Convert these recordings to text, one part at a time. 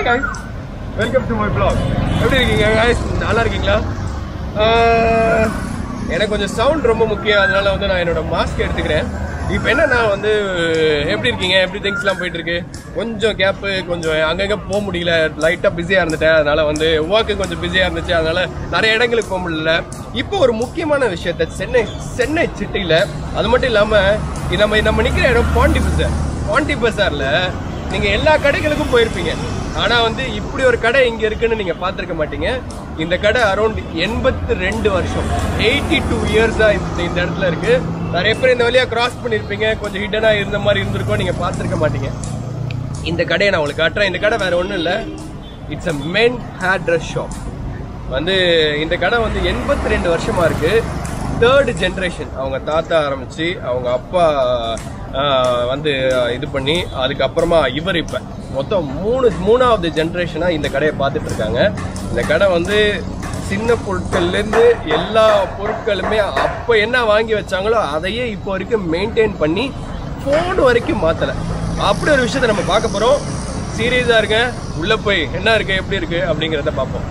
guys welcome to my vlog எப்படி இருக்கீங்க guys நல்லா இருக்கீங்களா ஆஹ், எனக்கு கொஞ்சம் சவுண்ட் ரொம்ப முக்கியம் அதனால வந்து நான் என்னோட மாஸ்க் எடுத்துக்கிறேன் இப்போ என்ன நான் வந்து எப்படி இருக்கீங்க எப்படி திங்ஸ்லாம் போயிட்டு இருக்கு கொஞ்சம் கேப்பு கொஞ்சம் அங்கங்கே போக முடியல லைட்டாக பிஸியாக இருந்துட்டேன் அதனால வந்து ஒர்க்கு கொஞ்சம் பிஸியாக இருந்துச்சு அதனால நிறைய இடங்களுக்கு போக முடியல இப்போ ஒரு முக்கியமான விஷயத்த சென்னை சென்னை சிட்டியில் அது மட்டும் இல்லாமல் நம்ம நம்ம நிற்கிற இடம் பாண்டி பசார் பாண்டி பசாரில் நீங்க எல்லா கடைகளுக்கும் போயிருப்பீங்க ஆனா வந்து இப்படி ஒரு கடை இங்க இருக்குன்னு நீங்க பார்த்திருக்க மாட்டீங்க இந்த கடை அரௌண்ட் எண்பத்தி ரெண்டு வருஷம் எயிட்டி டூ இயர்ஸா இந்த இந்த இடத்துல இருக்கு நிறைய பேர் இந்த வழியா கிராஸ் பண்ணிருப்பீங்க கொஞ்சம் ஹிடனா இருந்த மாதிரி இருந்திருக்கும் நீங்க பார்த்திருக்க மாட்டீங்க இந்த கடையை நான் உங்களுக்கு காட்டுறேன் இந்த கடை வேற ஒன்றும் இல்லை it's a men hair dress shop வந்து இந்த கடை வந்து எண்பத்தி ரெண்டு வருஷமா இருக்கு தேர்ட் ஜென்ரேஷன் அவங்க தாத்தா ஆரம்பிச்சு அவங்க அப்பா ஆஹ், வந்து இது பண்ணி அதுக்கப்புறமா இவர் இப்ப மொத்தம் மூணு மூணாவது ஜென்ரேஷனா இந்த கடையை பார்த்துட்டு இருக்காங்க இந்த கடை வந்து சின்ன பொருட்கள்ல இருந்து எல்லா பொருட்களுமே அப்ப என்ன வாங்கி வச்சாங்களோ அதையே இப்போ வரைக்கும் மெயின்டைன் பண்ணி போன் வரைக்கும் மாத்தல அப்படி ஒரு விஷயத்தை நம்ம பார்க்க போறோம் சீரியஸா இருங்க உள்ள போய் என்ன இருக்கு எப்படி இருக்கு அப்படிங்கறத பார்ப்போம்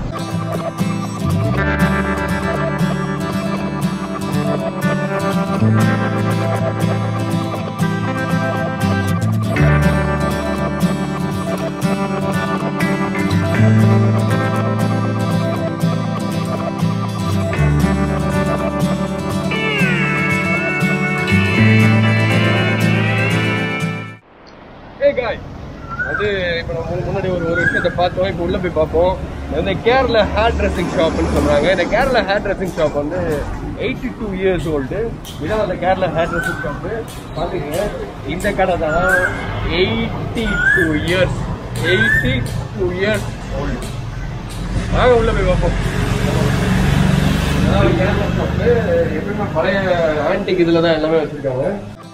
ஏ காய் அது இப்போ நம்ம முன்னாடி ஒரு ஒரு விஷயத்தை பார்த்தோம் இப்போ உள்ள போய் பார்ப்போம் இது வந்து கேரளா ஹேர் ட்ரெஸ்ஸிங் ஷாப்னு சொல்றாங்க இந்த கேரளா ஹேர் ட்ரெஸ்ஸிங் ஷாப் வந்து எயிட்டி டூ இயர்ஸ் ஓல்டு இதான் அந்த கேரளா ஹேர் ட்ரெஸ்ஸிங் ஷாப்பு பார்த்துக்கங்க இந்த கடை தான் eighty two years eighty two years old வாங்க உள்ள போய் பார்ப்போம் அதாவது கேரளா ஷாப்பு எப்படின்னா பழைய ஆன்டிக் இதில் தான் எல்லாமே வச்சுருக்காங்க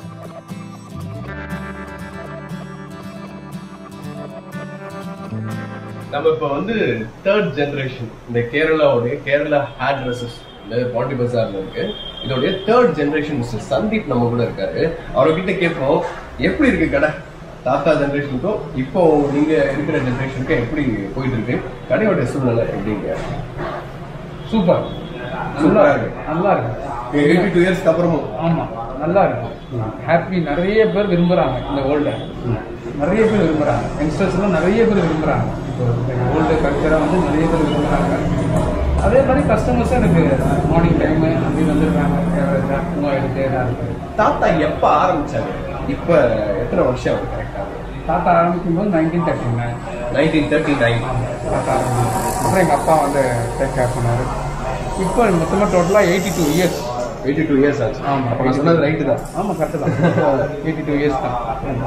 நம்ம இப்போ வந்து தேர்ட் ஜெனரேஷன் இந்த கேரளாவுடைய கேரளா ஹேர் ட்ரெஸ்ஸஸ் இந்த பாண்டி பஜார்ல இருக்கு இதோடைய தேர்ட் ஜெனரேஷன் மிஸ்டர் சந்தீப் நம்ம கூட இருக்காரு அவர்கிட்ட கேட்போம் எப்படி இருக்கு கடை தாத்தா ஜெனரேஷனுக்கும் இப்போ நீங்க இருக்கிற ஜெனரேஷனுக்கும் எப்படி போயிட்டு இருக்கு கடையோட சூழ்நிலை எப்படிங்க சூப்பர் சூப்பரா இருக்கு நல்லா இருக்கு எயிட்டி டூ இயர்ஸ்க்கு அப்புறமும் ஆமா நல்லா இருக்கு ஹாப்பி நிறைய பேர் விரும்புறாங்க இந்த ஓல்ட நிறைய பேர் விரும்புறாங்க யங்ஸ்டர்ஸ் எல்லாம் நிறைய பேர் விரும்புறாங்க இப்போ ஓல்டு கல்ச்சரா வந்து நிறைய பேர் விரும்புறாங்க அதே மாதிரி கஸ்டமர்ஸும் எனக்கு மார்னிங் டைம் அப்படி வந்துருக்காங்க உங்க எடுத்து எல்லாம் இருக்கு தாத்தா எப்ப ஆரம்பிச்சாரு இப்ப எத்தனை வருஷம் ஆகுது கரெக்டா தாத்தா ஆரம்பிக்கும் போது nineteen thirty nine nineteen thirty nine தாத்தா ஆரம்பிக்கும் அப்புறம் எங்கள் அப்பா வந்து டேக் கேர் பண்ணாரு இப்போ மொத்தமாக டோட்டலாக eighty two years eighty two years ஆச்சு ஆமா. அப்ப நான் சொன்னது ரைட்டு தான் ஆமாம் கரெக்டு தான் எயிட்டி டூ இயர்ஸ் தான்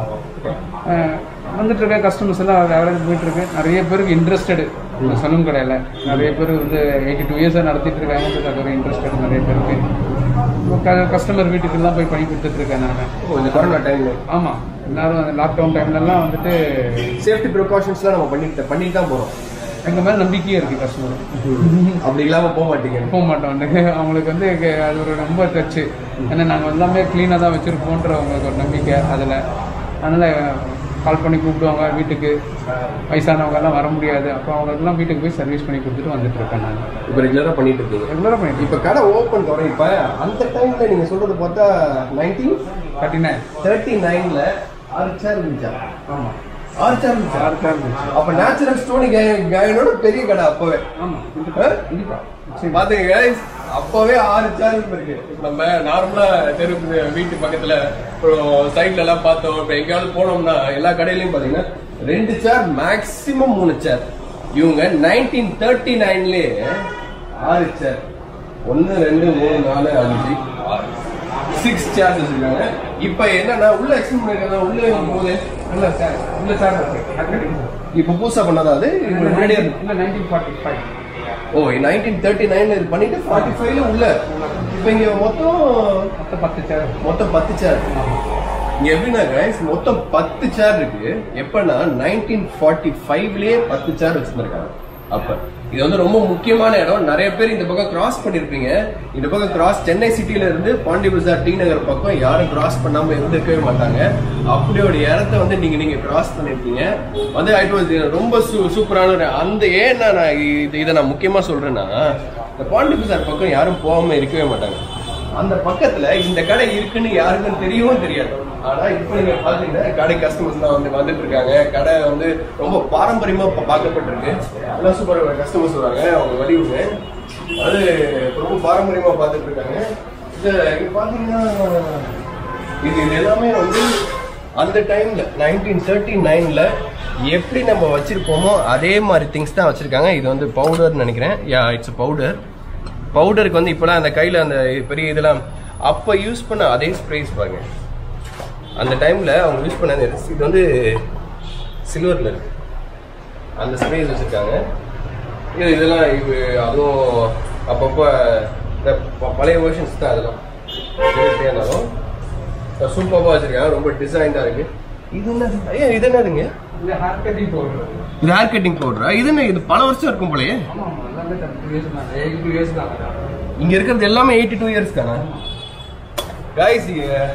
அஹ் வந்துட்டு இருக்க கஸ்டமர்ஸ் எல்லாம் ஆவரேஜ் போயிட்டு இருக்கு நிறைய பேருக்கு இன்ட்ரெஸ்டடு சலூன் கடையில் நிறைய பேர் வந்து எயிட்டி டூ இயர்ஸாக நடத்திட்டு இருக்காங்க அது ஒரு இன்ட்ரெஸ்டட் நிறைய பேருக்கு கஸ்டமர் வீட்டுக்கெல்லாம் போய் பண்ணி கொடுத்துட்டு இருக்கேன் நான் ஓ, இந்த கொரோனா டைம்ல ஆமாம் எல்லாரும் அந்த லாக்டவுன் டைம்லலாம் வந்துட்டு சேஃப்டி ப்ரிகாஷன்ஸ்லாம் நம்ம பண்ணிட்டு பண்ணிட்டு தான் போறோம் எங்கள் மேலே நம்பிக்கையே இருக்குது கஸ்டமர் அப்படி இல்லாம போக மாட்டீங்க போக மாட்டோம் அவங்களுக்கு வந்து க- அது ஒரு ரொம்ப டச்சு ஏன்னா நாங்கள் எல்லாமே க்ளீனாக தான் வச்சுருப்போன்ற அவங்களுக்கு ஒரு நம்பிக்கை அதில் அதனால் கால் பண்ணி கூப்பிடுவாங்க வீட்டுக்கு வயசானவங்க எல்லாம் வர முடியாது அப்போ அவங்களுக்குலாம் வீட்டுக்கு போய் சர்வீஸ் பண்ணி கொடுத்துட்டு வந்துட்டு இருக்கேன் நான் இப்போ ரெகுலரா பண்ணிட்டு இருக்கீங்க ரெகுலராக பண்ணிட்டு இப்ப கடை ஓபன் தொடங்கி இப்ப அந்த டைம்ல நீங்க சொல்றது பார்த்தா நைன்டீன் தேர்ட்டி நைன் தேர்ட்டி நைன்ல ஆறு சேர் இருந்துச்சா ஆமாம் ஆறு சேர் இருந்துச்சா ஆறு பேர் இருந்துச்சு அப்ப நேச்சுரல் ஸ்டோனி கைனோட பெரிய கடை அப்பவே ஆமாம் ஆ? கண்டிப்பாக பாத்துங்க guys, அப்பவே ஆறு சேர் இருக்கு இப்ப நம்ம நார்மலா தெரு வீட்டு பக்கத்துல அப்புறம் சைட்ல எல்லாம் பார்த்தோம் இப்ப எங்கேயாவது போனோம்னா எல்லா கடையிலயும் பாத்தீங்கன்னா ரெண்டு சேர் மேக்சிமம் மூணு சேர் இவங்க நைன்டீன் தேர்ட்டி நைன்லயே ஆறு சேர் ஒன்னு ரெண்டு மூணு நாலு அஞ்சு ஆறு சிக்ஸ் சேர்ஸ் வச்சிருக்காங்க இப்ப என்னன்னா உள்ள எக்ஸ்பிளைன் பண்ணிருக்காங்க உள்ள போகுது இல்லை சார் இல்லை சார் இருக்கு இப்ப புதுசா பண்ணதா அது இப்ப முன்னாடியே இருந்து- இல்லை nineteen forty five oh nineteen thirty நைன்ல இது பண்ணிட்டு ஃபார்ட்டி ஃபைவ்ல உள்ள இப்ப இங்க மொத்தம் மொத்தம் பத்து சேர் மொத்தம் பத்து சேர் இங்க எப்படின்னா கைஸ் மொத்தம் பத்து சேர் இருக்கு எப்பன்னா நைன்டீன் ஃபார்ட்டி ஃபைவ்லயே பத்து சேர் வச்சிருந்திருக்காங்க அப்ப இது வந்து ரொம்ப முக்கியமான இடம் நிறைய பேர் இந்த பக்கம் கிராஸ் பண்ணிருப்பீங்க இந்த பக்கம் கிராஸ் சென்னை சிட்டில இருந்து பாண்டி பஜார் டி நகர் பக்கம் யாரும் கிராஸ் பண்ணாம இருந்திருக்கவே மாட்டாங்க அப்படி ஒரு இடத்த வந்து நீங்க நீங்க கிராஸ் பண்ணிருக்கீங்க வந்து it was ரொம்ப சூ- சூப்பரான ஒரு அந்த ஏன்னா நான் இது இதை நான் முக்கியமா சொல்றேன்னா இந்த பாண்டி பஜார் பக்கம் யாரும் போகாம இருக்கவே மாட்டாங்க அந்த பக்கத்துல இந்த கடை இருக்குன்னு யாருக்கும் தெரியவும் தெரியாது ஆனா இப்ப நீங்க பாத்தீங்கன்னா கடை கஸ்டமர்ஸ் தான் வந்து வந்துட்டு இருக்காங்க கடை வந்து ரொம்ப பாரம்பரியமா பா- பார்க்கப்பட்டிருக்கு எல்லாம் சூப்பர் கஸ்டமர்ஸ் வராங்க அவங்க வடிவுங்க அது ரொம்ப பாரம்பரியமா பார்த்துட்டு இருக்காங்க இது இங்க பாத்தீங்கன்னா இது இது எல்லாமே வந்து அந்த டைம்ல நைன்டீன் தேர்ட்டி நைன்ல எப்படி நம்ம வச்சிருப்போமோ அதே மாதிரி திங்ஸ் தான் வச்சிருக்காங்க இது வந்து பவுடர்னு நினைக்கிறேன் யா இட்ஸ் பவுடர் பவுடருக்கு வந்து இப்போலாம் அந்த கையில் அந்த பெரிய இதெல்லாம் அப்போ யூஸ் பண்ண அதே ஸ்ப்ரேஸ் பாருங்க அந்த டைமில் அவங்க யூஸ் பண்ண அந்த இது வந்து சில்வரில் இருக்கு அந்த ஸ்ப்ரேஸ் வச்சுருக்காங்க இது இதெல்லாம் இது அதுவும் அப்பப்போ இந்த ப- பழைய வெர்ஷன்ஸ் தான் அதெல்லாம் எப்படியா இருந்தாலும் சூப்பராக வச்சுருக்காங்க ரொம்ப டிசைன்டாக இருக்கு இது என்னது ஐயா இது என்னதுங்க இந்த ஹேர் கட்டிங் பவுடர் இது ஹேர் கட்டிங் பவுடரா இது என்ன இது பல வருஷம் இருக்கும் போலயே ஆமா ஆமா எல்லாமே டூ இயர்ஸ் தான் எயிட்டி டூ இயர்ஸ் தான் இங்க இருக்கிறது எல்லாமே எயிட்டி டூ இயர்ஸ் தானே கைஸ்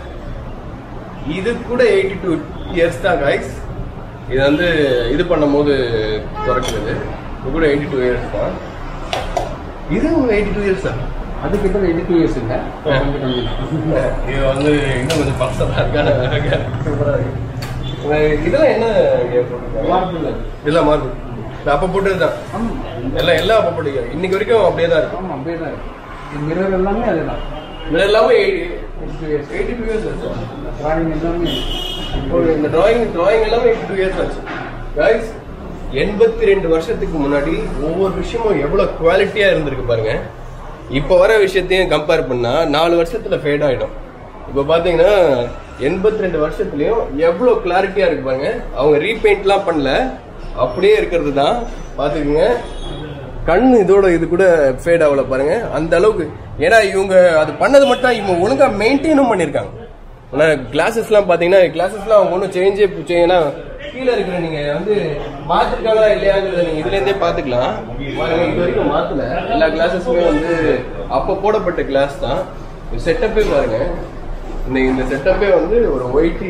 இது கூட எயிட்டி டூ இயர்ஸ் தான் கைஸ் இது வந்து இது பண்ணும்போது குறைக்கிறது இது கூட எயிட்டி டூ இயர்ஸ் தான் இது எயிட்டி டூ இயர்ஸ் தான் அது கிட்ட எயிட்டி டூ இயர்ஸ் இல்லை கொஞ்சம் கம்மி தான். இது வந்து இன்னும் கொஞ்சம் பர்சனாக இருக்கா சூப்பராக இருக்கு அஹ் இதெல்லாம் என்ன இங்க போட்டிருக்காங்க? Marble. இதெல்லாம் மார்பிள் அப்போ போட்டது தான் ஆமா எல்லாம் எல்லாம் அப்போ போட்டு இன்னைக்கு வரைக்கும் அப்படியே தான் இருக்கும் ஆமா அப்படியே தான் இருக்கு இந்த மிரர் எல்லாமே அதுதான் இது எல்லாமே eighty two years eighty two years ஆச்சு டிராயிங் எல்லாமே இப்போ இந்த டிராயிங் டிராயிங் எல்லாமே எயிட்டி டூ இயர்ஸ் ஆச்சு கைஸ் எண்பத்தி ரெண்டு வருஷத்துக்கு முன்னாடி ஒவ்வொரு விஷயமும் எவ்வளவு குவாலிட்டியா இருந்திருக்கு பாருங்க இப்போ வர விஷயத்தையும் கம்பேர் பண்ணா நாலு வருஷத்துல ஃபேட் ஆயிடும் இப்போ பாத்தீங்கன்னா எண்பத்தி ரெண்டு வருஷத்துலயும் எவ்வளவு கிளாரிட்டியா இருக்கு பாருங்க அவங்க ரீபெயிண்ட்லாம் பண்ணல அப்படியே இருக்கிறது தான் பாத்துக்கோங்க கண் இதோட இது கூட ஃபேட் ஆகல பாருங்க அந்த அளவுக்கு ஏன்னா இவங்க அது பண்ணது மட்டும் இவங்க ஒழுங்கா மெயின்டைனும் பண்ணியிருக்காங்க ஆனால் கிளாஸஸ்லாம் பார்த்தீங்கன்னா கிளாஸஸ்லாம் அவங்க ஒன்றும் சேஞ்சே ஏன்னா கீழே இருக்கிற நீங்க வந்து மாத்திருக்காங்களா இல்லையாங்கிறத நீங்க இதுல இருந்தே பாத்துக்கலாம் பாருங்க, இது வரைக்கும் மாத்தல எல்லா கிளாஸஸுமே வந்து அப்போ போடப்பட்ட கிளாஸ் தான் செட்டப்பே பாருங்க இந்த இந்த செட்டப்பே வந்து ஒரு ஒயிட்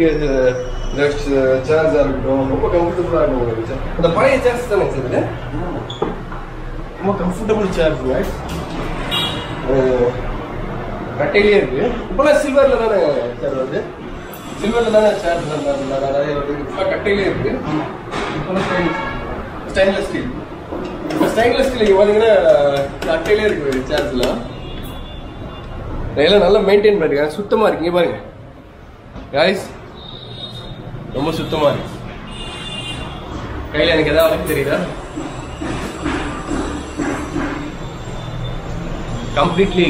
சேர்ஸா இருக்கட்டும் ரொம்ப கம்ஃபர்டபுளா இருக்கும் உங்களுக்கு chair. அந்த பழைய சேர்ஸ் தானே சார் இது ரொம்ப கம்ஃபர்டபுள் சேர்ஸுங்க கட்டையிலே இருக்கு இப்பெல்லாம் சில்வர்ல தானே சார் வருது சில்வர்ல தானே சேர் நிறைய வருது இப்போ கட்டையிலே இருக்கு இப்போலாம் ஸ்டைலிஷ் ஸ்டெயின்லெஸ் ஸ்டீல் இப்போ ஸ்டெயின்லெஸ் ஸ்டீல் இங்கே பார்த்தீங்கன்னா கட்டையிலே இருக்கு சேர்ஸ்லாம் இதெல்லாம் நல்லா மெயின்டைன் பண்ணிருக்காங்க சுத்தமா இருக்கு இங்க பாருங்க காய்ஸ் ரொம்ப சுத்தமா இருக்கு கையில எனக்கு ஏதாவது அளவுக்கு தெரியுதா கம்ப்ளீட்லி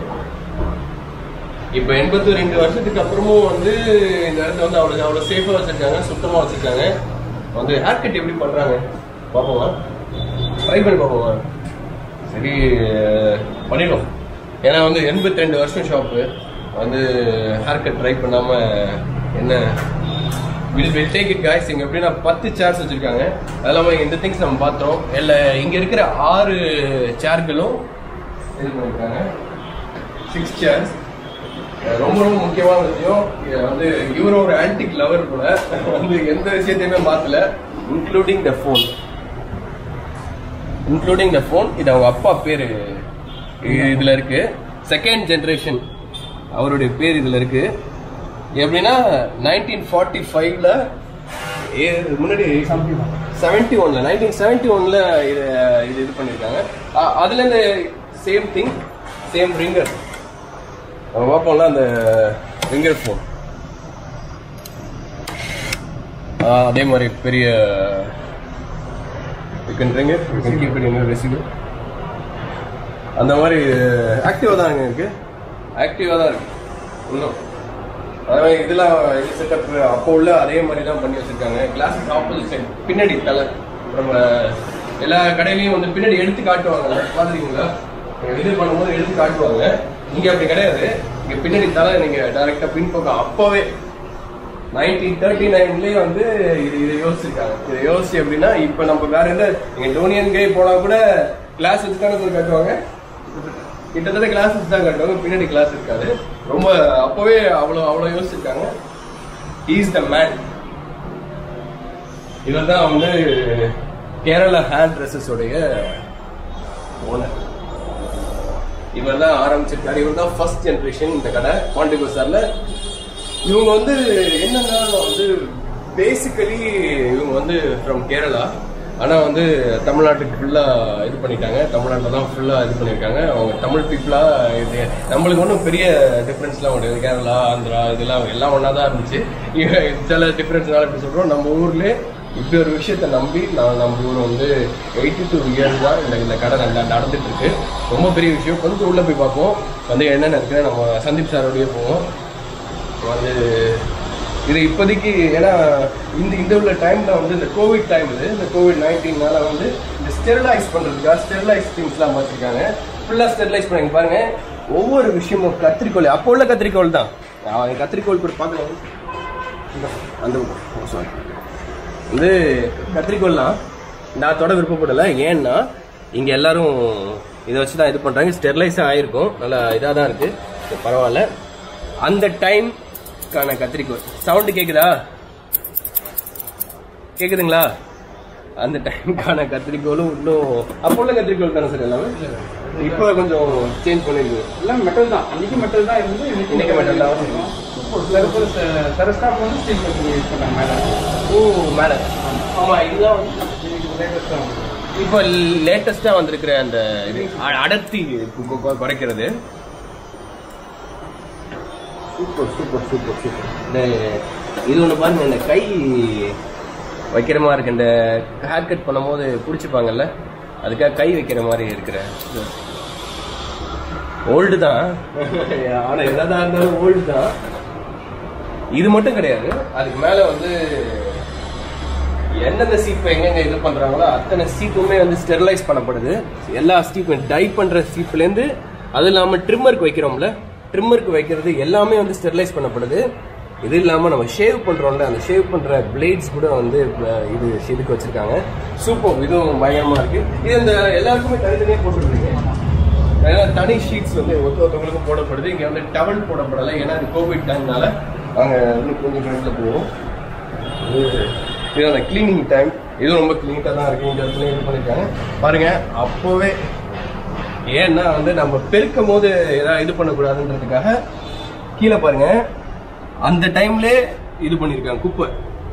இப்போ எண்பத்தி ரெண்டு வருஷத்துக்கு அப்புறமும் வந்து இந்த இடத்துல வந்து அவ்வளோ அவ்வளோ சேஃபாக வச்சிருக்காங்க சுத்தமாக வச்சிருக்காங்க வந்து ஹேர் கட் எப்படி பண்ணுறாங்க பார்ப்போமா ட்ரை பண்ணி பார்ப்போமா சரி பண்ணிடும் ஏன்னா வந்து எண்பத்தி ரெண்டு வருஷம் ஷாப்பு வந்து ஹேர் கட் ட்ரை பண்ணாமல் என்ன will will take it guys இங்கே எப்படின்னா பத்து சேர்ஸ் வச்சுருக்காங்க அது இல்லாமல் இந்த திங்ஸ் நம்ம பார்த்தோம் இல்லை இங்கே இருக்கிற ஆறு சேர்களும் இது பண்ணியிருக்காங்க சிக்ஸ் சேர்ஸ் ரொம்ப ரொம்ப முக்கியமான விஷயம் இது வந்து இவரு ஒரு ஆன்டிக் லவர் கூட வந்து எந்த விஷயத்தையுமே மாத்தல including the phone including the phone இது அவங்க அப்பா பேரு இ- இதுல இருக்கு செகண்ட் ஜெனரேஷன் அவருடைய பேர் இதுல இருக்கு எப்படின்னா நைன்டீன் ஃபார்ட்டி ஃபைவ்ல முன்னாடி செவன்டி ஒன்ல நைன்டீன் செவன்டி ஒன்ல இது இது இது பண்ணியிருக்காங்க அ- அதுல இந்த சேம் திங் சேம் ரிங்கர் நம்ம பார்ப்போம்ல அந்த ரிங்கர் ஃபோன் அதே மாதிரி பெரிய you can ring it you can keep it in your receiver அந்த மாதிரி ஆக்டிவா தான் இருக்கு ஆக்டிவா தான் இருக்கு இன்னும் அதாவது இதெல்லாம் இது செட்டப் அப்போ உள்ள அதே மாதிரி தான் பண்ணி வச்சிருக்காங்க கிளாஸஸ் ஆப்போசிட் சைடு பின்னாடி தலை நம்ம எல்லா கடையிலையும் வந்து பின்னாடி எடுத்து காட்டுவாங்க பாத்துறீங்களா இது பண்ணும்போது எடுத்து காட்டுவாங்க இங்க அப்படி கிடையாது இங்க பின்னாடி தலை நீங்க டைரக்டா பின்பக்கம் அப்பவே நைன்டீன் தேர்ட்டி நைன்லயே வந்து இது இதை யோசிச்சிருக்காங்க இதை யோசிச்சு எப்படின்னா இப்ப நம்ம வேற எந்த நீங்க டோனியன் கே போனா கூட கிளாஸ் வச்சு தானே போய் கட்டுவாங்க கிட்டத்தட்ட கிளாஸ் வச்சு தான் கட்டுவாங்க பின்னாடி கிளாஸ் இருக்காது ரொம்ப அப்பவே அவ்வளவு அவ்வளவு யோசிச்சிருக்காங்க இஸ் த மேன் இவர் தான் வந்து கேரளா ஹேண்ட் ட்ரெஸ்ஸஸ் உடைய ஓனர் இவர் தான் ஆரம்பிச்சிருக்காரு இவர் தான் ஃபர்ஸ்ட் ஜென்ரேஷன் இந்த கடை பாண்டிகோ சார்ல இவங்க வந்து என்னன்னா வந்து பேசிக்கலி இவங்க வந்து ஃப்ரம் கேரளா ஆனா வந்து தமிழ்நாட்டுக்கு ஃபுல்லா இது பண்ணிட்டாங்க தமிழ்நாட்டில் தான் ஃபுல்லா இது பண்ணியிருக்காங்க அவங்க தமிழ் பீப்புளா இது நம்மளுக்கு ஒன்றும் பெரிய டிஃப்ரென்ஸ்லாம் கிடையாது கேரளா ஆந்திரா இதெல்லாம் எல்லாம் ஒன்றா தான் இருந்துச்சு இவ- சில டிஃப்ரென்ஸ்னால எப்படி சொல்றோம் நம்ம ஊர்லேயே இப்படி ஒரு விஷயத்த நம்பி நான் நம்ம ஊர் வந்து எயிட்டி டூ இயர்ஸ் தான் இந்த இந்த கடை நல்லா நடந்துட்டு இருக்கு ரொம்ப பெரிய விஷயம் கொஞ்சம் உள்ள போய் பார்ப்போம் வந்து என்னென்ன இருக்கு நம்ம சந்தீப் சாரோடய போவோம் வந்து இது இப்போதைக்கு ஏன்னா இந்த இந்த உள்ள டைம்ல வந்து இந்த கோவிட் டைம் இது இந்த கோவிட் நைன்டீன்னால வந்து இந்த ஸ்டெரிலைஸ் பண்றதுக்காக ஸ்டெரிலைஸ் திங்ஸ்லாம் பார்த்துருக்காங்க ஃபுல்லா ஸ்டெரிலைஸ் பண்ணாங்க பாருங்க ஒவ்வொரு விஷயமும் கத்திரிக்கோல் அப்போ உள்ள கத்திரிக்கோல் தான் அவன் கத்திரிக்கோல் கூட பார்க்கலாம் இந்த அந்த சாரி வந்து கத்திரிக்கோல்லாம் நான் தொட விருப்பப்படலை ஏன்னா இங்க எல்லாரும் இதை வச்சு தான் இது பண்றாங்க ஸ்டெர்லைஸ் ஆயிருக்கும் நல்லா இதாக தான் இருக்கு சரி, பரவாயில்ல அந்த டைம்க்கான கத்திரிக்கோல் சவுண்டு கேக்குதா கேக்குதுங்களா அந்த டைம்க்கான கத்திரிக்கோலும் இன்னும் அப்போ உள்ள கத்திரிக்கோல் தானே சார் எல்லாமே இப்போ கொஞ்சம் சேஞ்ச் பண்ணிருக்கு எல்லாம் மெட்டல் தான் அன்னைக்கு மெட்டல் தான் இருந்து இன்னைக்கு metal தான். சில பேர் சில ஸ்டாஃப் வந்து ஸ்டீல் கட்டி யூஸ் பண்ணாங்க மேடம் ஓ மேலே ஆமா இதுதான் வந்து லேட்டஸ்டாக இப்போ லேட்டஸ்டா வந்திருக்கிற அந்த இது அ- அடர்த்தி கு- கு- கு- குறைக்கிறது சூப்பர் சூப்பர் சூப்பர் சூப்பர் இந்த இது ஒன்று பாருங்க இந்த கை வைக்கிற மாதிரி இருக்கு இந்த ஹேர் கட் பண்ணும்போது பிடிச்சிப்பாங்கல்ல அதுக்காக கை வைக்கிற மாதிரி இருக்கிற ஓல்டு தான் ஆனா என்னதான் இருந்தாலும் ஓல்டு தான் இது மட்டும் கிடையாது அதுக்கு மேல வந்து எந்தெந்த சீப்பு எங்கெங்க இது பண்றாங்களோ அத்தனை சீப்புமே வந்து ஸ்டெரிலைஸ் பண்ணப்படுது எல்லா சீப்பும் டை பண்ற சீப்லேருந்து அது இல்லாம ட்ரிம்மருக்கு வைக்கிறோம்ல ட்ரிம்மருக்கு வைக்கிறது எல்லாமே வந்து ஸ்டெரிலைஸ் பண்ணப்படுது இது இல்லாம நம்ம ஷேவ் பண்றோம்ல அந்த ஷேவ் பண்ற பிளேட்ஸ் கூட வந்து அஹ், இது இதுக்கு வச்சிருக்காங்க சூப்பர் இதுவும் பயங்கரமா இருக்கு இது இந்த எல்லாருக்குமே தனித்தனியா போட்டுருக்கீங்க ஏன்னா தனி ஷீட்ஸ் வந்து ஒருத்த ஒருத்தவங்களுக்கும் போடப்படுது இங்க வந்து டவல் போடப்படலை ஏன்னா இது கோவிட் டைம்னால நாங்க இன்னும் கொஞ்சம் ஃப்ரெண்ட்ல போவோம் இது- இது அந்த கிளீனிங் டைம் இதுவும் ரொம்ப கிளீனாக தான் இருக்கு இந்த இடத்துல இது பண்ணிருக்காங்க பாருங்க அப்போவே ஏன்னா வந்து நம்ம பெருக்கும் போது ஏதாவது இது பண்ணக்கூடாதுன்றதுக்காக கீழே பாருங்க அந்த டைம்ல இது பண்ணிருக்காங்க குப்பை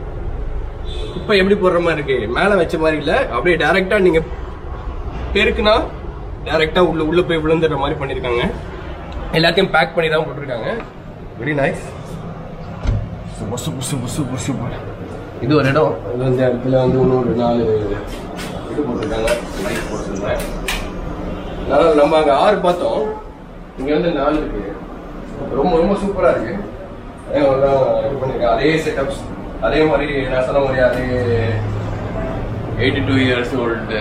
குப்பை எப்படி போடுற மாதிரி இருக்கு மேல வச்ச மாதிரி இல்ல அப்படியே டைரக்டா நீங்க பெருக்குனா டைரக்டா உள்ள உள்ள போய் விழுந்துடுற மாதிரி பண்ணிருக்காங்க எல்லாத்தையும் பேக் பண்ணி தான் போட்டிருக்காங்க very nice super super super super super இது ஒரு இடம் இது வந்து இடத்துல வந்து இன்னொரு நாலு இது போட்டிருக்காங்க லைட் போட்டிருந்தேன் அதனால நம்ம அங்க ஆறு பார்த்தோம் இங்க வந்து நாலு இருக்கு ரொம்ப ரொம்ப சூப்பரா இருக்கு அதே மாதிரி தான் இது பண்ணிருக்கேன் அதே செட்டப்ஸ் அதே மாதிரி நான் சொன்ன மாதிரி அதே eighty two years old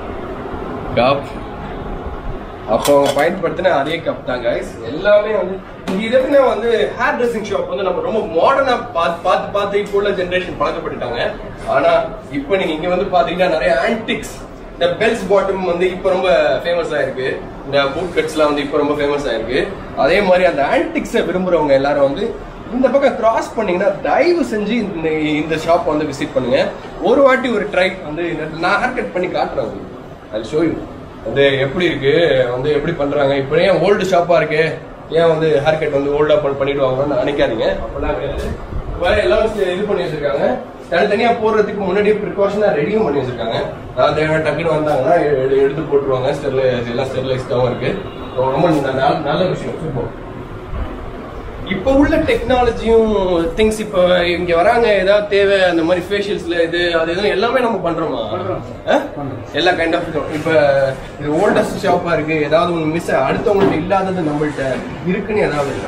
cup அப்போ பயன்படுத்தின அதே கப் தான் கைஸ் எல்லாமே வந்து இது எதுக்குன்னா வந்து ஹேர் ட்ரெஸ்ஸிங் ஷாப் வந்து நம்ம ரொம்ப மாடர்னா பார்த்து பார்த்து பார்த்து இப்போ உள்ள ஜென்ரேஷன் பழக்கப்பட்டுட்டாங்க ஆனா இப்போ நீங்க இங்க வந்து பாத்தீங்கன்னா நிறைய ஆன்டிக்ஸ் இந்த பெல்ஸ் பாட்டம் வந்து இப்போ ரொம்ப ஃபேமஸ் ஆயிருக்கு இந்த பூட் கட்ஸ்லாம் வந்து இப்போ ரொம்ப ஃபேமஸ் ஆயிருக்கு அதே மாதிரி அந்த ஆன்டிக்ஸை விரும்புறவங்க எல்லாரும் வந்து இந்த பக்கம் கிராஸ் பண்ணீங்கன்னா தயவு செஞ்சு இந்த இந்த ஷாப் வந்து விசிட் பண்ணுங்க ஒரு வாட்டி ஒரு ட்ரை வந்து இந்த- நான் ஹேர் கட் பண்ணி காட்டுறேன் உங்களுக்கு அது ஷோ யூ வந்து எப்படி இருக்கு வந்து எப்படி பண்றாங்க இப்போ ஏன் ஓல்டு ஷாப்பா இருக்கு ஏன் வந்து ஹேர் கட் வந்து ஓல்டா பண்ணிடுவாங்கன்னு நினைக்காதீங்க அப்பெல்லாம் கிடையாது வேற எல்லாம் இது பண்ணி வச்சிருக்காங்க தனித்தனியா போடுறதுக்கு முன்னாடியே ப்ரிகாஷனா ரெடியும் பண்ணி வச்சிருக்காங்க நான் தேவை டக்குன்னு வந்தாங்கன்னா எ- எடு- எடுத்து போட்டுருவாங்க ஸ்டெர்லைஸ் எல்லாம் ஸ்டெர்லைஸ்டாவும் இருக்கு ரொம்ப நல்ல- நல்ல விஷயம் சூப்பர் இப்போ உள்ள டெக்னாலஜியும் திங்ஸ் இப்போ இங்க வராங்க ஏதாவது தேவை அந்த மாதிரி ஃபேஷியல்ஸ்ல இது அது எதுவும் எல்லாமே நம்ம பண்றோமா பண்றோம். ஆ? பண்றோம். எல்லா கைண்ட் ஆஃப் இப்ப இது ஓல்டஸ்ட் ஷாப்பா இருக்கு ஏதாவது ஒன்று மிஸ் அடுத்தவங்கள்ட்ட இல்லாதது நம்மள்ட்ட இருக்குன்னு ஏதாவது இருக்கா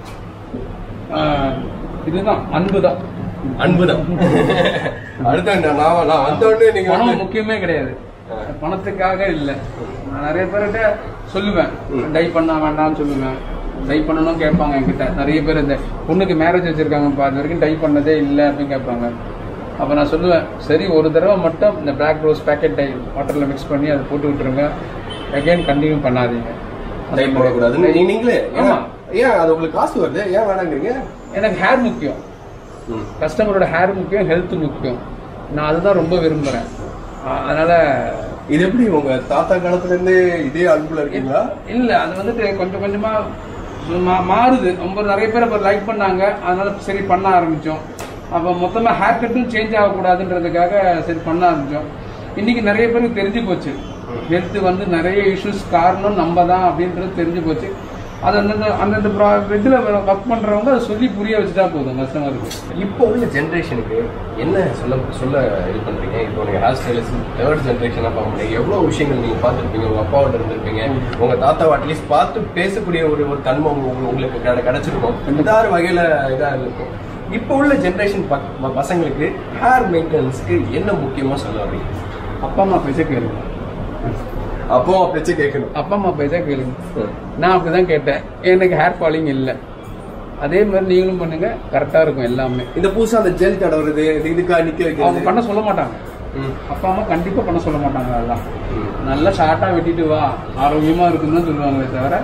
ஆஹ் இதுதான் அன்பு தான் அன்புதான் அடுத்த நான் நான் வந்த உடனே நீங்க பணம் வந்து- முக்கியமே கிடையாது ஆ. பணத்துக்காக இல்லை நான் நிறைய பேர்கிட்ட சொல்லுவேன் ம். டை பண்ண வேண்டாம்னு சொல்லுவேன் டைப் பண்ணணும் கேட்பாங்க என்கிட்ட நிறைய பேர் இந்த பொண்ணுக்கு மேரேஜ் வச்சிருக்காங்கப்பா அது வரைக்கும் டைப் பண்ணதே இல்லை அப்படின்னு கேட்பாங்க அப்போ நான் சொல்லுவேன் சரி ஒரு தடவை மட்டும் இந்த பிளாக் ரோஸ் பேக்கெட் டை வாட்டரில் மிக்ஸ் பண்ணி அதை போட்டு விட்டுருங்க அகைன் கண்டினியூ பண்ணாதீங்க டைப் போடக்கூடாதுன்னு நீ- நீங்களே ஏன் ஆமா. ஏன் அது உங்களுக்கு காசு வருது ஏன் வேணாங்கிறீங்க எனக்கு ஹேர் முக்கியம் ம். கஸ்டமரோட ஹேர் முக்கியம் ஹெல்த் முக்கியம் நான் அதுதான் ரொம்ப விரும்புகிறேன் அதனால இது எப்படி உங்க தாத்தா காலத்துல இருந்தே இதே அன்புல இருக்கீங்களா இல்ல அது வந்துட்டு கொஞ்சம் கொஞ்சமா மா- மாறுது ரொம்ப நிறைய பேர் அப்ப லைக் பண்ணாங்க அதனால சரி பண்ண ஆரம்பிச்சோம் அப்ப மொத்தமா ஹேர் கட்டும் சேஞ்ச் ஆகக்கூடாதுன்றதுக்காக சரி பண்ண ஆரம்பிச்சோம் இன்னைக்கு நிறைய பேருக்கு தெரிஞ்சு போச்சு ஹெல்த் வந்து நிறைய இஷ்யூஸ் காரணம் நம்ம தான் அப்படின்றது தெரிஞ்சு போச்சு அது அந்தந்த அந்தந்த இதில் ஒர்க் பண்றவங்க அதை சொல்லி புரிய வச்சுட்டா போதும் கஸ்டமருக்கு இப்போ உள்ள ஜென்ரேஷனுக்கு என்ன சொல்ல சொல்ல இது பண்றீங்க இப்போ நீங்க ஹேர் ஸ்டைலிஸ்ட் தேர்ட் ஜென்ரேஷன் அப்பா நீங்க எவ்வளவு விஷயங்கள் நீங்க பார்த்துருப்பீங்க உங்க அப்பாவோட இருந்திருப்பீங்க உங்க தாத்தா அட்லீஸ்ட் பார்த்து பேசக்கூடிய ஒரு ஒரு தன்மை உங்க- உங்களுக்கு கிடை- கிடைச்சிருக்கும் ஏதாவது வகையில இதா இருக்கும் இப்போ உள்ள ஜென்ரேஷன் பசங்களுக்கு ஹேர் மெயின்டெனன்ஸ்க்கு என்ன முக்கியமா சொல்ல வரீங்க அப்பா அம்மா பேச கேளுங்க அப்போ பேச்சு கேட்கணும் அப்பா அம்மா பேச கேளுங்க நான் அப்படிதான் கேட்டேன் எனக்கு ஹேர் ஃபாலிங் இல்லை அதே மாதிரி நீங்களும் பண்ணுங்க கரெக்டா இருக்கும் எல்லாமே இந்த புதுசா அந்த ஜெல் தடவுறது இது இதுக்கா நிக்க அவங்க வைக்கிறது பண்ண சொல்ல மாட்டாங்க ம். அப்பா அம்மா கண்டிப்பா பண்ண சொல்ல மாட்டாங்க அதெல்லாம் ம். நல்லா ஷார்ட்டா வெட்டிட்டு வா ஆரோக்கியமா இருக்குன்னு தான் சொல்லுவாங்களே தவிர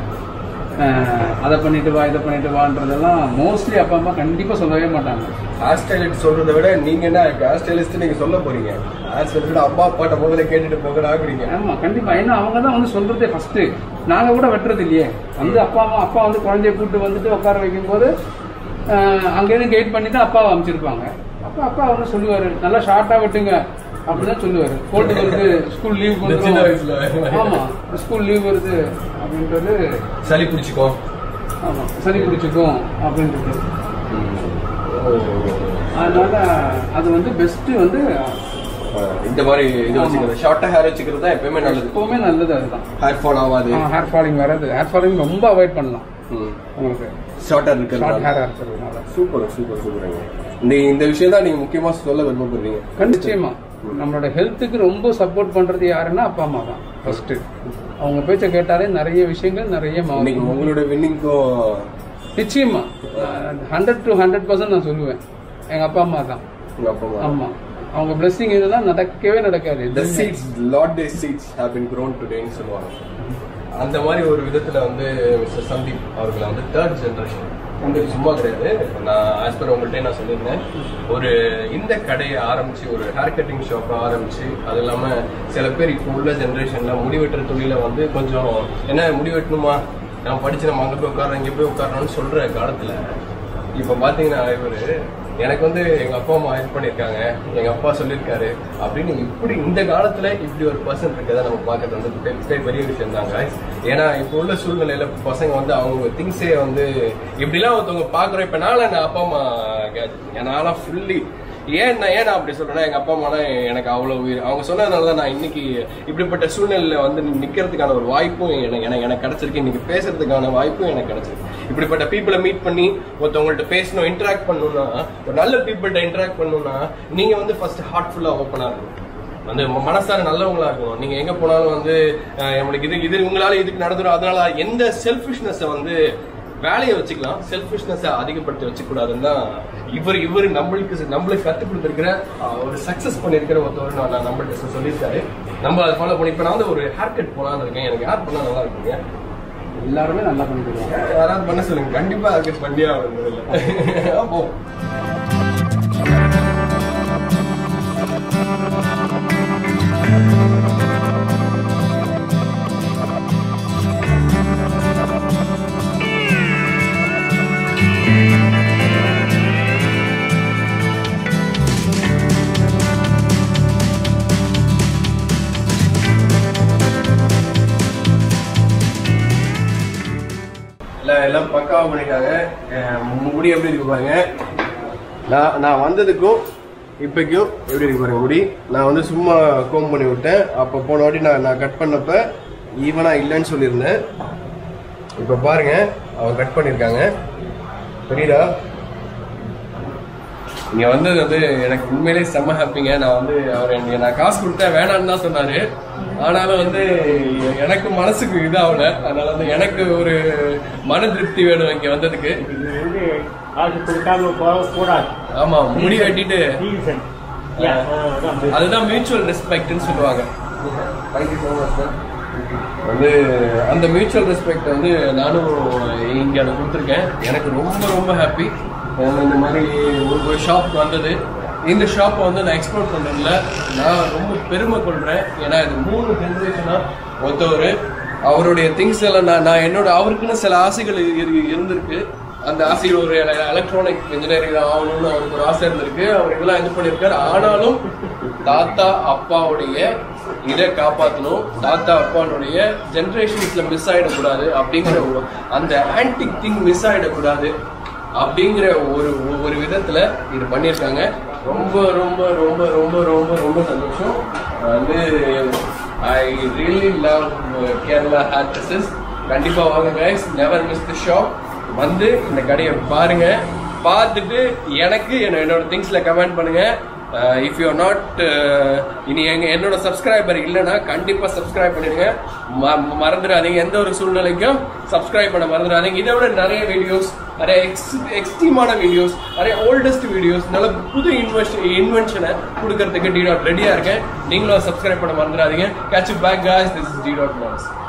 அஹ், அதை பண்ணிட்டு வா இதை பண்ணிட்டு வான்றதெல்லாம் மோஸ்ட்லி அப்பா அம்மா கண்டிப்பா சொல்லவே மாட்டாங்க ஹேர் ஸ்டைலிஸ்ட் சொல்றதை விட நீங்க என்ன ஹேர் ஸ்டைலிஸ்ட் நீங்க சொல்ல போறீங்க ஹேர் ஸ்டைலிஸ்ட் அப்பா அப்பாட்ட முதல்ல கேட்டுட்டு போகிறாங்கிறீங்க ஆமா கண்டிப்பா ஏன்னா அவங்க தான் வந்து சொல்றதே ஃபர்ஸ்ட் நாங்க கூட வெட்டுறது இல்லையே வந்து அப்பா அம்மா அப்பா வந்து குழந்தைய கூட்டு வந்துட்டு உட்கார வைக்கும் போது அங்கேருந்து கைட் பண்ணிட்டு அப்பாவை அமைச்சிருப்பாங்க அப்பா அப்பா வந்து சொல்லுவாரு நல்லா ஷார்ட்டா வெட்டுங்க அப்படிதான் சொல்லுவாரு கோல்டு வருது ஸ்கூல் லீவ் இந்த சின்ன வயசுல. ஆமா ஸ்கூல் லீவ் வருது அப்படின்றது சளி பிடிச்சிக்கோ ஆமா சரி பிடிச்சிக்கும் அப்படின்றது அதனால அது வந்து பெஸ்ட் வந்து இந்த மாதிரி இது வச்சுக்கிறது ஷார்ட்டா ஹேர் வச்சுக்கிறது தான் எப்பயுமே நல்லது எப்பவுமே நல்லது அதுதான் ஹேர் ஃபால் ஆகாது ஹேர் ஃபாலிங் வராது ஹேர் ஃபாலிங் ரொம்ப அவாய்ட் பண்ணலாம் உங்களுக்கு ஷார்ட்டா ஷார்ட் இருக்கிறது ஹேரா இருக்கிறதுனால சூப்பர் சூப்பர் சூப்பருங்க இந்த இந்த விஷயம் தான் நீங்க முக்கியமா சொல்ல விருப்பப்படுறீங்க நிச்சயமா நம்மளோட ஹெல்த்துக்கு ரொம்ப சப்போர்ட் பண்றது யாருன்னா அப்பா அம்மா தான் ஃபர்ஸ்ட் அவங்க பேச்ச கேட்டாலே நிறைய விஷயங்கள் நிறைய மாறும் இன்னைக்கு உங்களோட வின்னிங்க்கும் நிச்சயமா ஹண்ட்ரட் டு ஹண்ட்ரட் பர்சன்ட் நான் சொல்லுவேன் எங்க அப்பா அம்மா தான் உங்க அப்பா அம்மா ஆமா அவங்க பிளெஸிங் இதெல்லாம் நடக்கவே நடக்காது the seeds lord day seeds have been grown today ன்னு சொல்லுவாங்க அந்த மாதிரி ஒரு விதத்துல வந்து மிஸ்டர் சந்தீப் அவர்களை வந்து தேர்ட் ஜெனரேஷன் சும்மா கிடையாது நான் ஆஸ் பர் உங்கள்கிட்ட நான் சொல்லியிருந்தேன் ஒரு இந்த கடையை ஆரம்பிச்சு ஒரு ஹேர் கட்டிங் ஷாப்பை ஆரம்பிச்சு அது இல்லாம சில பேர் இப்போ உள்ள ஜெனரேஷன்ல முடிவெட்டுற தொழில வந்து கொஞ்சம் என்ன முடிவெட்டணுமா நான் படிச்சு நம்ம அங்க போய் உட்காரோம் இங்க போய் உட்காரணும்னு சொல்ற காலத்துல இப்ப பாத்தீங்கன்னா இவரு எனக்கு வந்து எங்க அப்பா அம்மா ஹெல்ப் பண்ணிருக்காங்க எங்க அப்பா சொல்லியிருக்காரு அப்படின்னு இப்படி இந்த காலத்துல இப்படி ஒரு பர்சன் இருக்கதை நம்ம பார்க்கறது வந்து பெ- பெ- பெரிய விஷயம் தாங்க ஏன்னா இப்போ உள்ள சூழ்நிலையில பசங்க வந்து அவங்க திங்ஸே வந்து இப்படிலாம் ஒருத்தவங்க பாக்குறோம் இப்ப நாள என் அப்பா அம்மா நான்லாம் ஃபுல்லி ஏன் நான் ஏன் நான் அப்படி சொல்றேன்னா எங்க அப்பா அம்மாலாம் எனக்கு அவ்வளவு உயிர் அவங்க சொன்னதுனால தான் நான் இன்னைக்கு இப்படிப்பட்ட சூழ்நிலையில வந்து நிக்கிறதுக்கான ஒரு வாய்ப்பும் எனக்கு எனக்கு எனக்கு கிடைச்சிருக்கு இன்னைக்கு பேசுறதுக்கான வாய்ப்பும் எனக்கு கிடைச்சிருக்கு இப்படிப்பட்ட பீப்புளை மீட் பண்ணி ஒருத்தவங்கள்ட்ட பேசணும் இன்டராக்ட் பண்ணணும்னா ஒரு நல்ல பீப்புள்கிட்ட இன்டராக்ட் பண்ணணும்னா நீங்க வந்து ஃபர்ஸ்ட் ஹார்ட்ஃபுல்லா ஓப்பனா இருக்கணும் வந்து ம- மனசார நல்லவங்களா இருக்கணும் நீங்க எங்க போனாலும் வந்து அஹ், நம்மளுக்கு இது இது உங்களால இதுக்கு நடந்துடும் அதனால எந்த செல்ஃபிஷ்னஸை வந்து வேலையை வச்சுக்கலாம் செல்ஃபிஷ்னஸை அதிகப்படுத்தி வச்சுக்கூடாதுன்னு தான் இவர் இவர் நம்மளுக்கு நம்மளுக்கு கற்றுக் கொடுத்துருக்கிற அஹ், ஒரு சக்ஸஸ் பண்ணியிருக்கிற ஒருத்தவர் நான் நான் நம்மள்ட்ட சொல்லியிருக்காரு நம்ம அதை ஃபாலோ பண்ணி இப்போ நான் வந்து ஒரு ஹேர் கட் போலான்னு இருக்கேன் எனக்கு ஹேர் பண்ணா நல்லா இருக்குங்க எல்லாருமே நல்லா பண்ணிடுவாங்க யாராவது பண்ண சொல்லுங்க கண்டிப்பா ஹேர் கட் பண்ணியே ஆகணும் இல்லை அப்போ எல்லாம் எல்லாம் பக்காவா பண்ணிட்டாங்க அஹ் முடி எப்படி இருக்கு பாருங்க நான் நான் வந்ததுக்கும் இப்போக்கும் எப்படி இருக்கு பாருங்க முடி நான் வந்து சும்மா கோம் பண்ணி விட்டேன் அப்போ போன வாட்டி நான் நான் கட் பண்ணப்ப ஈவனா இல்லைன்னு சொல்லியிருந்தேன் இப்போ பாருங்க அவங்க கட் பண்ணியிருக்காங்க தெரியுதா இங்க வந்தது வந்து எனக்கு உண்மையிலே செம்ம ஹாப்பிங்க நான் வந்து அவர் எனக்கு நான் காசு கொடுத்தேன் வேணான்னு தான் சொன்னாரு ஆனாலும் வந்து எனக்கு மனசுக்கு இதாகல அதனால வந்து எனக்கு ஒரு மன திருப்தி வேணும் இங்க வந்ததுக்கு இது வந்து காசு கொடுக்காம போக கூடாது ஆமா முடி வெட்டிட்டு ரீசன் அதான் அதுதான் மியூச்சுவல் ரெஸ்பெக்ட்னு சொல்லுவாங்க வந்து அந்த மியூச்சுவல் ரெஸ்பெக்ட் வந்து நானும் இங்க அதை கொடுத்துருக்கேன் எனக்கு ரொம்ப ரொம்ப ஹாப்பி இந்த மாதிரி ஒரு ஒரு ஷாப் வந்தது இந்த ஷாப்பை வந்து நான் எக்ஸ்ப்ளோர் பண்ணுறதுல நான் ரொம்ப பெருமை கொள்கிறேன் ஏன்னா இது மூணு ஜென்ரேஷனாக ஒருத்தவர் அவருடைய திங்ஸ் எல்லாம் நான் நான் என்னோட அவருக்குன்னு சில ஆசைகள் இரு- இரு- இருந்திருக்கு அந்த ஆசையில் ஒரு எலக்ட்ரானிக் இன்ஜினியரிங் ஆகணும்னு அவருக்கு ஒரு ஆசை இருந்திருக்கு அவர் இதெல்லாம் இது பண்ணியிருக்காரு ஆனாலும் தாத்தா அப்பாவுடைய இதை காப்பாற்றணும் தாத்தா அப்பாவுடைய ஜென்ரேஷன்ஸ்ல மிஸ் ஆயிடக்கூடாது அப்படிங்கிற ஒரு- அந்த ஆன்டிக் திங் மிஸ் ஆயிடக்கூடாது அப்படிங்கிற ஒரு ஒரு விதத்துல இது பண்ணியிருக்காங்க ரொம்ப ரொம்ப ரொம்ப ரொம்ப ரொம்ப ரொம்ப சந்தோஷம் வந்து I really love Kerala hair dresses கண்டிப்பா வாங்க guys never miss the shop வந்து இந்த கடையை பாருங்க பார்த்துட்டு எனக்கு என்ன- என்னோட திங்ஸ்ல கமெண்ட் பண்ணுங்க இஃப் யூ நாட் இனி எங்க என்னோட சப்ஸ்கிரைபர் இல்லைன்னா கண்டிப்பா சப்ஸ்கிரைப் பண்ணிடுங்க ம- மறந்துடாதீங்க எந்த ஒரு சூழ்நிலைக்கும் சப்ஸ்கிரைப் பண்ண மறந்துடாதீங்க இதை விட நிறைய வீடியோஸ் நிறைய எக்ஸ் எக்ஸ்ட்ரீமான வீடியோஸ் நிறைய ஓல்டஸ்ட் வீடியோஸ் நல்ல புது இன்வெஸ்ட் இன்வென்ஷனை கொடுக்கறதுக்கு டி டாட் ரெடியா இருக்கேன் நீங்களும் சப்ஸ்கிரைப் பண்ண மறந்துடாதீங்க catch back guys this is T dot